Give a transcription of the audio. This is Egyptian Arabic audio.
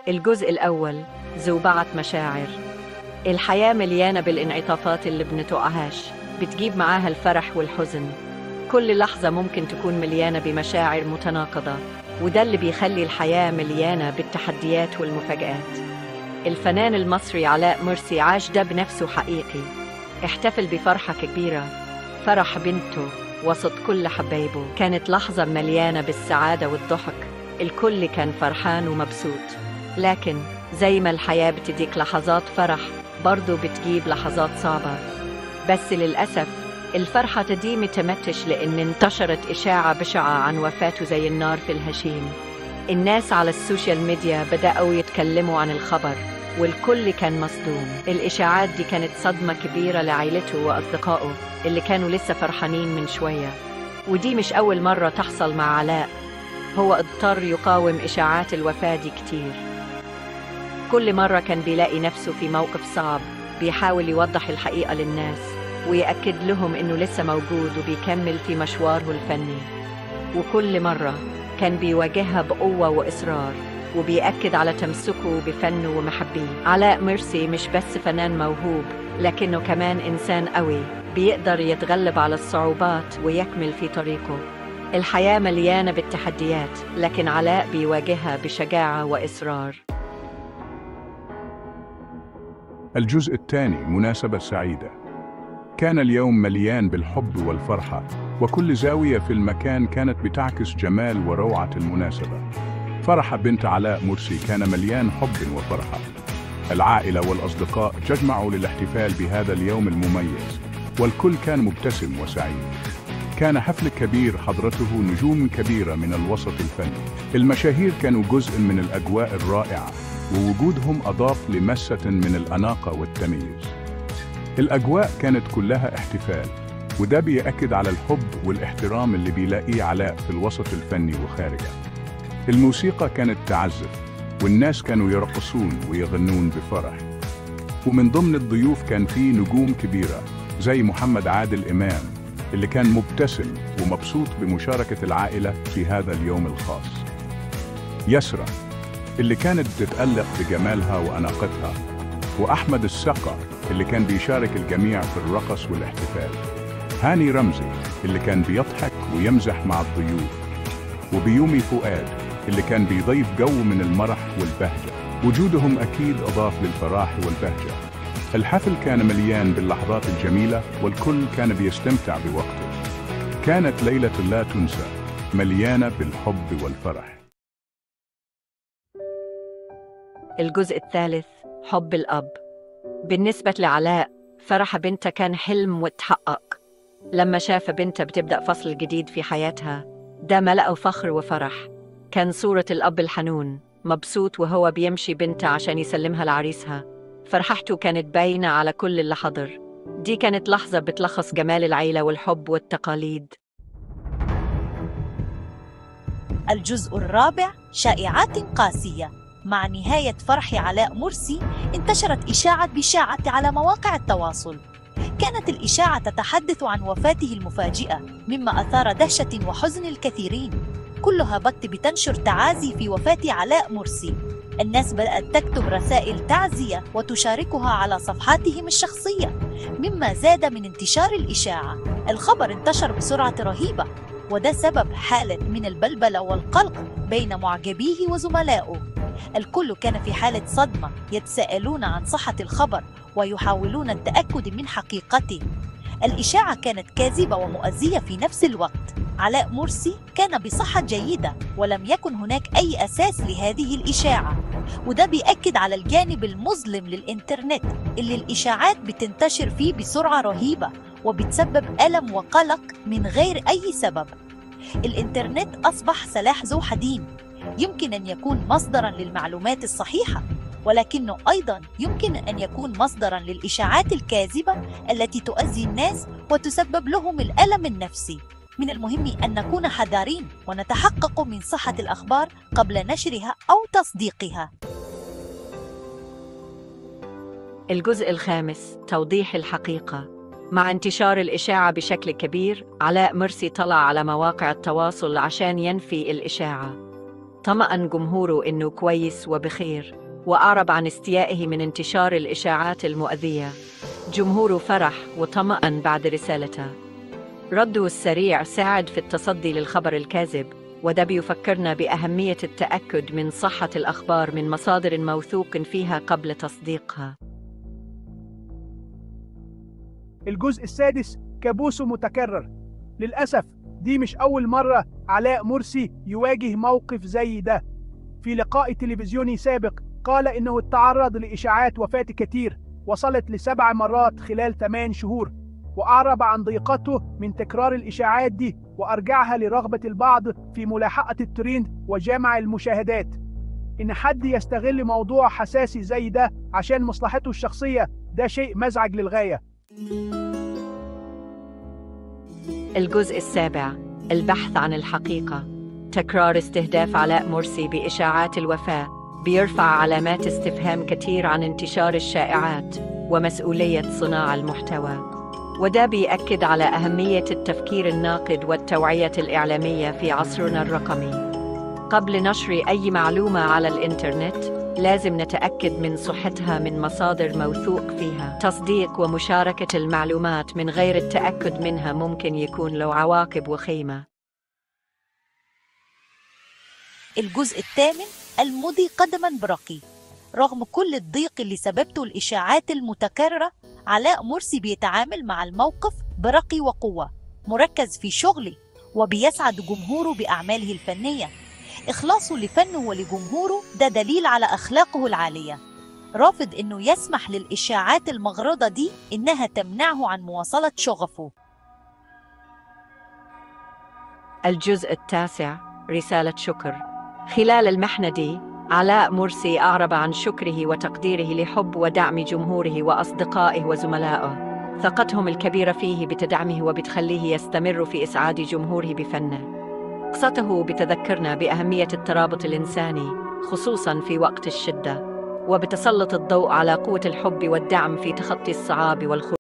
الجزء الأول زوبعة مشاعر الحياة مليانة بالانعطافات اللي بنتوقعهاش بتجيب معاها الفرح والحزن كل لحظة ممكن تكون مليانة بمشاعر متناقضة وده اللي بيخلي الحياة مليانة بالتحديات والمفاجآت الفنان المصري علاء مرسي عاش ده بنفسه حقيقي احتفل بفرحة كبيرة فرح بنته وسط كل حبايبه كانت لحظة مليانة بالسعادة والضحك الكل كان فرحان ومبسوط لكن زي ما الحياة بتديك لحظات فرح برضو بتجيب لحظات صعبة بس للأسف الفرحة دي متمتش لأن انتشرت إشاعة بشعة عن وفاته زي النار في الهشيم الناس على السوشيال ميديا بدأوا يتكلموا عن الخبر والكل كان مصدوم الإشاعات دي كانت صدمة كبيرة لعائلته وأصدقائه اللي كانوا لسه فرحانين من شوية ودي مش أول مرة تحصل مع علاء هو اضطر يقاوم إشاعات الوفاة دي كتير كل مرة كان بيلاقي نفسه في موقف صعب بيحاول يوضح الحقيقة للناس ويأكد لهم إنه لسه موجود وبيكمل في مشواره الفني وكل مرة كان بيواجهها بقوة وإصرار وبيأكد على تمسكه بفنه ومحبيه علاء مرسي مش بس فنان موهوب لكنه كمان إنسان قوي بيقدر يتغلب على الصعوبات ويكمل في طريقه الحياة مليانة بالتحديات لكن علاء بيواجهها بشجاعة وإصرار الجزء الثاني مناسبة سعيدة كان اليوم مليان بالحب والفرحة وكل زاوية في المكان كانت بتعكس جمال وروعة المناسبة فرح بنت علاء مرسي كان مليان حب وفرحة العائلة والأصدقاء تجمعوا للاحتفال بهذا اليوم المميز والكل كان مبتسم وسعيد كان حفل كبير حضرته نجوم كبيرة من الوسط الفني المشاهير كانوا جزء من الأجواء الرائعة ووجودهم أضاف لمسة من الأناقة والتمييز الأجواء كانت كلها احتفال وده بيأكد على الحب والاحترام اللي بيلاقيه علاء في الوسط الفني وخارجه الموسيقى كانت تعزف والناس كانوا يرقصون ويغنون بفرح ومن ضمن الضيوف كان في نجوم كبيرة زي محمد عادل إمام اللي كان مبتسم ومبسوط بمشاركة العائلة في هذا اليوم الخاص يسرى اللي كانت بتتألق بجمالها وأناقتها وأحمد السقا اللي كان بيشارك الجميع في الرقص والاحتفال هاني رمزي اللي كان بيضحك ويمزح مع الضيوف وبيومي فؤاد اللي كان بيضيف جو من المرح والبهجة وجودهم أكيد أضاف للفرح والبهجة الحفل كان مليان باللحظات الجميلة والكل كان بيستمتع بوقته كانت ليلة لا تنسى مليانة بالحب والفرح الجزء الثالث حب الأب بالنسبة لعلاء فرح بنته كان حلم وتحقق لما شاف بنته بتبدأ فصل جديد في حياتها ده ملأه فخر وفرح كان صورة الأب الحنون مبسوط وهو بيمشي بنته عشان يسلمها لعريسها فرحته كانت باينة على كل اللي حضر دي كانت لحظة بتلخص جمال العيلة والحب والتقاليد الجزء الرابع شائعات قاسية مع نهاية فرح علاء مرسي انتشرت إشاعة بشاعة على مواقع التواصل كانت الإشاعة تتحدث عن وفاته المفاجئة مما أثار دهشة وحزن الكثيرين كلها بت بتنشر تعازي في وفاة علاء مرسي الناس بدأت تكتب رسائل تعزية وتشاركها على صفحاتهم الشخصية مما زاد من انتشار الإشاعة الخبر انتشر بسرعة رهيبة وده سبب حالة من البلبلة والقلق بين معجبيه وزملائه الكل كان في حالة صدمة يتساءلون عن صحة الخبر ويحاولون التأكد من حقيقته الإشاعة كانت كاذبة ومؤذية في نفس الوقت علاء مرسي كان بصحة جيدة ولم يكن هناك أي أساس لهذه الإشاعة وده بيأكد على الجانب المظلم للإنترنت اللي الإشاعات بتنتشر فيه بسرعة رهيبة وبتسبب ألم وقلق من غير أي سبب الإنترنت أصبح سلاح ذو حدين يمكن أن يكون مصدرا للمعلومات الصحيحة ولكنه أيضا يمكن أن يكون مصدرا للإشاعات الكاذبة التي تؤذي الناس وتسبب لهم الألم النفسي من المهم أن نكون حذرين ونتحقق من صحة الأخبار قبل نشرها أو تصديقها الجزء الخامس توضيح الحقيقة مع انتشار الإشاعة بشكل كبير علاء مرسي طلع على مواقع التواصل عشان ينفي الإشاعة طمأن جمهوره إنه كويس وبخير وأعرب عن استيائه من انتشار الإشاعات المؤذية جمهوره فرح وطمأن بعد رسالته رده السريع ساعد في التصدي للخبر الكاذب وده بيفكرنا بأهمية التأكد من صحة الأخبار من مصادر موثوق فيها قبل تصديقها الجزء السادس كابوسه متكرر للأسف دي مش أول مرة علاء مرسي يواجه موقف زي ده في لقاء تلفزيوني سابق قال إنه تعرض لإشاعات وفاة كتير وصلت لسبع مرات خلال ثمان شهور وأعرب عن ضيقته من تكرار الإشاعات دي وأرجعها لرغبة البعض في ملاحقة الترند وجمع المشاهدات إن حد يستغل موضوع حساسي زي ده عشان مصلحته الشخصية ده شيء مزعج للغاية الجزء السابع البحث عن الحقيقة تكرار استهداف علاء مرسي بإشاعات الوفاة بيرفع علامات استفهام كتير عن انتشار الشائعات ومسؤولية صناع المحتوى وده بيأكد على أهمية التفكير الناقد والتوعية الإعلامية في عصرنا الرقمي قبل نشر أي معلومة على الإنترنت لازم نتأكد من صحتها من مصادر موثوق فيها تصديق ومشاركة المعلومات من غير التأكد منها ممكن يكون له عواقب وخيمة الجزء الثامن المضي قدما برقي رغم كل الضيق اللي سببته الإشاعات المتكررة علاء مرسي بيتعامل مع الموقف برقي وقوة مركز في شغله وبيسعد جمهوره بأعماله الفنية إخلاصه لفنه ولجمهوره ده دليل على أخلاقه العالية رافض إنه يسمح للإشاعات المغرضة دي إنها تمنعه عن مواصلة شغفه الجزء التاسع رسالة شكر خلال المحنة دي علاء مرسي أعرب عن شكره وتقديره لحب ودعم جمهوره وأصدقائه وزملائه ثقتهم الكبيرة فيه بتدعمه وبتخليه يستمر في إسعاد جمهوره بفنه قصته بتذكرنا بأهمية الترابط الإنساني خصوصا في وقت الشدة وبتسلط الضوء على قوة الحب والدعم في تخطي الصعاب والخروج